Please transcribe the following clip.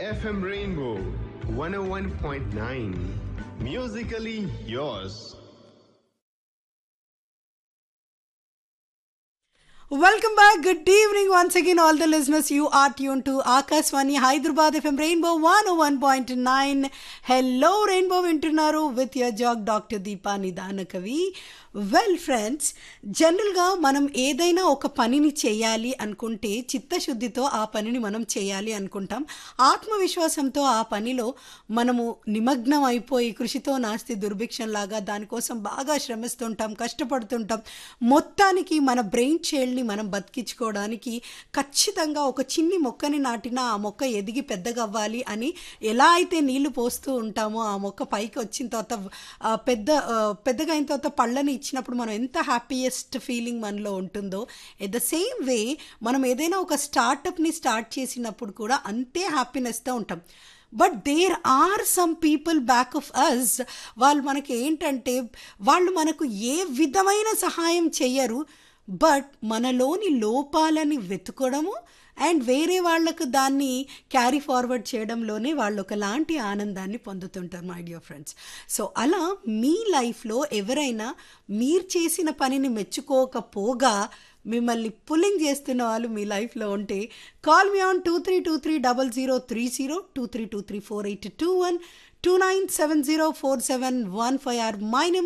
FM Rainbow 101.9. Musically yours. Welcome back. Good evening once again, all the listeners. You are tuned to Akaswani Hyderabad FM Rainbow 101.9. Hello, Rainbow వింటున్నారు with your జాగ్ doctor Deepa నిదాన కవి well friends జనరల్గా మనం ఏదైనా ఒక పనిని చేయాలి అనుకుంటే చిత్తశుద్ధితో ఆ పనిని మనం చేయాలి అనుకుంటాం ఆత్మవిశ్వాసంతో ఆ పనిలో మనము నిమగ్నం అయిపోయి కృషితో నాస్తి దుర్భిక్షం లాగా దానికోసం బాగా శ్రమిస్తుంటాం కష్టపడుతుంటాం మొత్తానికి మన బ్రెయిన్ చైల్డ్ని మనం బతికించుకోవడానికి ఖచ్చితంగా ఒక చిన్ని మొక్కని నాటినా ఆ మొక్క ఎదిగి పెద్దగా అవ్వాలి అని ఎలా అయితే నీళ్లు పోస్తూ ఉంటామో ఆ మొక్క పైకి వచ్చిన తర్వాత ఆ, పెద్ద ఆ, పెద్దగా అయిన తర్వాత పళ్ళని ఇచ్చినప్పుడు మనం ఎంత హ్యాపీయెస్ట్ ఫీలింగ్ మనలో ఉంటుందో ఎట్ ద సేమ్ వే మనం ఏదైనా ఒక స్టార్టప్ని స్టార్ట్ చేసినప్పుడు కూడా అంతే హ్యాపీనెస్తో ఉంటాం but there are some people back of us వాళ్ళు మనకి ఏంటంటే వాళ్ళు మనకు ఏ విధమైన సహాయం చెయ్యరు బట్ మనలోని లోపాలని వెతుకోవడము అండ్ వేరే వాళ్ళకు దాన్ని క్యారీ ఫార్వర్డ్ చేయడంలోనే వాళ్ళు ఒకలాంటి ఆనందాన్ని పొందుతుంటారు మై డియర్ ఫ్రెండ్స్ సో అలా మీ లైఫ్లో ఎవరైనా మీరు చేసిన పనిని మెచ్చుకోకపోగా మిమ్మల్ని పుల్లింగ్ చేస్తున్న వాళ్ళు మీ లైఫ్లో ఉంటే call me on two three two three double zero three zero two three two three four eight two one two nine seven zero four seven one five or my